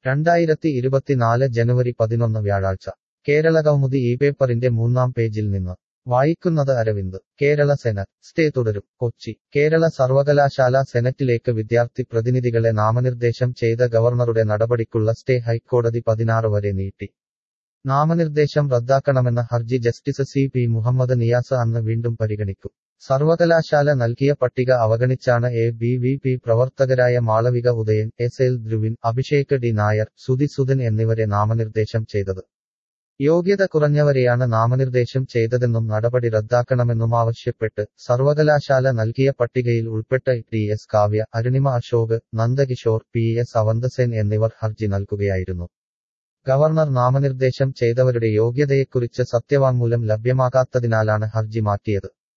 രണ്ടായിരത്തി ഇരുപത്തിനാല് ജനുവരി പതിനൊന്ന് വ്യാഴാഴ്ച കേരള കൗമുദി ഈ പേപ്പറിന്റെ മൂന്നാം പേജിൽ നിന്ന് വായിക്കുന്നത് അരവിന്ദ് കേരള സെനറ്റ് സ്റ്റേ തുടരും കൊച്ചി കേരള സർവകലാശാല സെനറ്റിലേക്ക് വിദ്യാർത്ഥി പ്രതിനിധികളെ നാമനിർദ്ദേശം ചെയ്ത ഗവർണറുടെ നടപടിക്കുള്ള സ്റ്റേ ഹൈക്കോടതി പതിനാറ് വരെ നീട്ടി നാമനിർദ്ദേശം റദ്ദാക്കണമെന്ന ഹർജി justice C P Muhammad Niyas അന്ന് വീണ്ടും പരിഗണിക്കും സർവകലാശാല നൽകിയ പട്ടിക അവഗണിച്ചാണ് എ ബി വി പി പ്രവർത്തകരായ Malavika Udayan S L Dhruvin Abhishek D Nair Sudhi Sudhan എന്നിവരെ നാമനിർദ്ദേശം ചെയ്തത് യോഗ്യത കുറഞ്ഞവരെയാണ് നാമനിർദ്ദേശം ചെയ്തതെന്നും നടപടി റദ്ദാക്കണമെന്നും ആവശ്യപ്പെട്ട് സർവകലാശാല നൽകിയ പട്ടികയിൽ ഉൾപ്പെട്ട T S Kavya Arunima Ashok Nandakishore P S Avanthasen എന്നിവർ ഹർജി നൽകുകയായിരുന്നു ഗവർണർ നാമനിർദ്ദേശം ചെയ്തവരുടെ യോഗ്യതയെക്കുറിച്ച് സത്യവാങ്മൂലം ലഭ്യമാകാത്തതിനാലാണ് ഹർജി മാറ്റിയത്